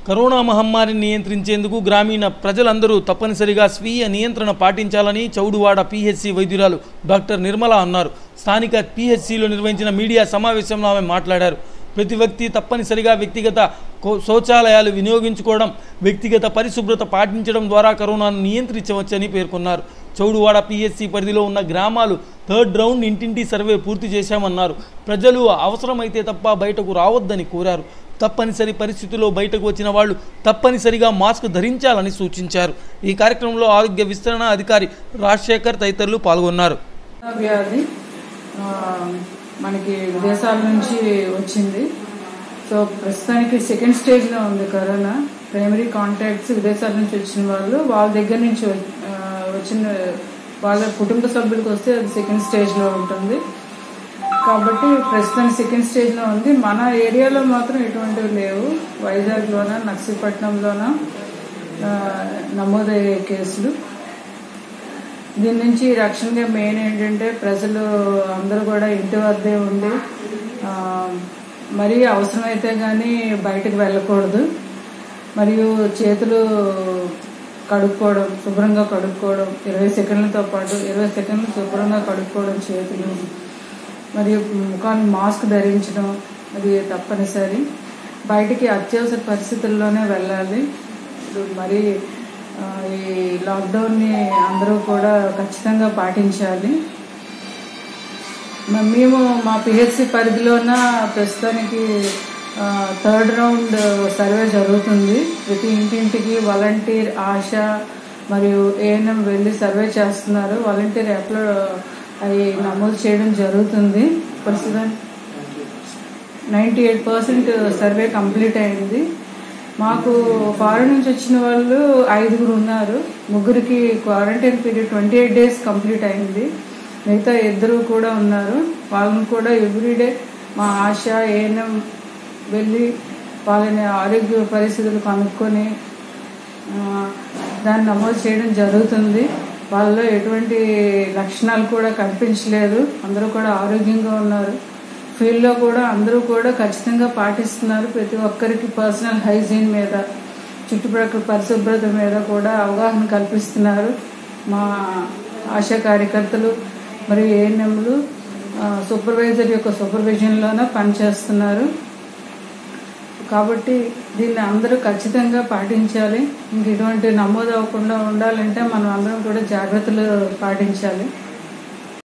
corona మహమ్మారిని నియంత్రించేందుకు గ్రామీణ ప్రజలందరూ తప్పనిసరిగా స్వీయ నియంత్రణ పాటించాలని చౌడువాడ పిహెచ్సి వైద్యురాలు డాక్టర్ నిర్మల అన్నారు స్థానిక పిహెచ్సిలో నిర్వహించిన మీడియా సమావేశంలో ఆమె మాట్లాడారు ప్రతి వ్యక్తి తప్పనిసరిగా వ్యక్తిగత కో- శౌచాలయాలు వినియోగించుకోవడం వ్యక్తిగత పరిశుభ్రత పాటించడం ద్వారా కరోనాను నియంత్రించవచ్చని పేర్కొన్నారు చౌడువాడ పిఎస్సి పరిధిలో ఉన్న గ్రామాలు థర్డ్ రౌండ్ ఇంటింటి సర్వే పూర్తి చేశామన్నారు ప్రజలు అవసరమైతే తప్ప బయటకు రావద్దని కోరారు తప్పనిసరి పరిస్థితుల్లో బయటకు వచ్చిన వాళ్ళు తప్పనిసరిగా మాస్క్ ధరించాలని సూచించారు ఈ కార్యక్రమంలో ఆరోగ్య విస్తరణ అధికారి రాజశేఖర్ తదితరులు పాల్గొన్నారు వ్యాధి ఆ, మనకి విదేశాల నుంచి వచ్చింది సో ప్రస్తుతానికి సెకండ్ స్టేజ్లో ఉంది కరోనా ప్రైమరీ కాంటాక్ట్స్ విదేశాల నుంచి వచ్చిన వాళ్ళు వాళ్ళ దగ్గర నుంచి వ- ఆ, వచ్చిన వాళ్ళ కుటుంబ సభ్యులకు వస్తే అది సెకండ్ స్టేజ్లో ఉంటుంది కాబట్టి ప్రస్తుతం సెకండ్ స్టేజ్లో ఉంది మన ఏరియాలో మాత్రం ఎటువంటివి లేవు వైజాగ్లోన నర్సీపట్నంలోన ఆ, నమోదయ్యే కేసులు దీని నుంచి రక్షణగా మెయిన్ ఏంటంటే ప్రజలు అందరూ కూడా ఇంటి వద్దే ఉండి ఆ, మరీ అవసరమైతే కానీ బయటకు వెళ్ళకూడదు మరియు చేతులు కడుక్కోవడం శుభ్రంగా కడుక్కోవడం ఇరవై సెకండ్లతో పాటు ఇరవై సెకండ్లు శుభ్రంగా కడుక్కోవడం చేతులు మరియు ముఖాన్ని మాస్క్ ధరించడం అది తప్పనిసరి బయటికి అత్యవసర పరిస్థితుల్లోనే వెళ్ళాలి ఇప్పుడు మరి ఆ, ఈ లాక్డౌన్ని అందరూ కూడా ఖచ్చితంగా పాటించాలి మ- మేము మా పిహెచ్సి పరిధిలోన ప్రస్తుతానికి ఆ, థర్డ్ రౌండ్ సర్వే జరుగుతుంది ప్రతి ఇంటింటికి వాలంటీర్ ఆశ మరియు ఏఎన్ఎం వెళ్ళి సర్వే చేస్తున్నారు వాలంటీర్ యాప్లో అవి నమోదు చేయడం జరుగుతుంది ప్రస్తుతం ninety eight percent survey complete అయింది మాకు ఫారెన్ నుంచి వచ్చిన వాళ్ళు ఐదుగురు ఉన్నారు ముగ్గురికి quarantine period twenty eight days complete అయింది మిగతా ఇద్దరు కూడా ఉన్నారు వాళ్ళని కూడా ఎవ్రీడే మా ఆశ ఏఎన్ఎం వెళ్ళి వాళ్ళని ఆరోగ్య పరిస్థితులు కనుక్కొని ఆ, దాన్ని నమోదు చేయడం జరుగుతుంది వాళ్ళలో ఎటువంటి లక్షణాలు కూడా కనిపించలేదు అందరూ కూడా ఆరోగ్యంగా ఉన్నారు ఫీల్డ్లో కూడా అందరూ కూడా ఖచ్చితంగా పాటిస్తున్నారు ప్రతి ఒక్కరికి పర్సనల్ హైజీన్ మీద చుట్టుపక్కల పరిశుభ్రత మీద కూడా అవగాహన కల్పిస్తున్నారు మా ఆశా కార్యకర్తలు మరియు ఏఎన్ఎంలు సూపర్వైజర్ యొక్క సూపర్విజన్లోనే పనిచేస్తున్నారు కాబట్టి దీన్ని అందరూ ఖచ్చితంగా పాటించాలి ఇంక ఇటువంటి నమోదు అవ్వకుండా ఉండాలంటే మనం అందరం కూడా జాగ్రత్తలు పాటించాలి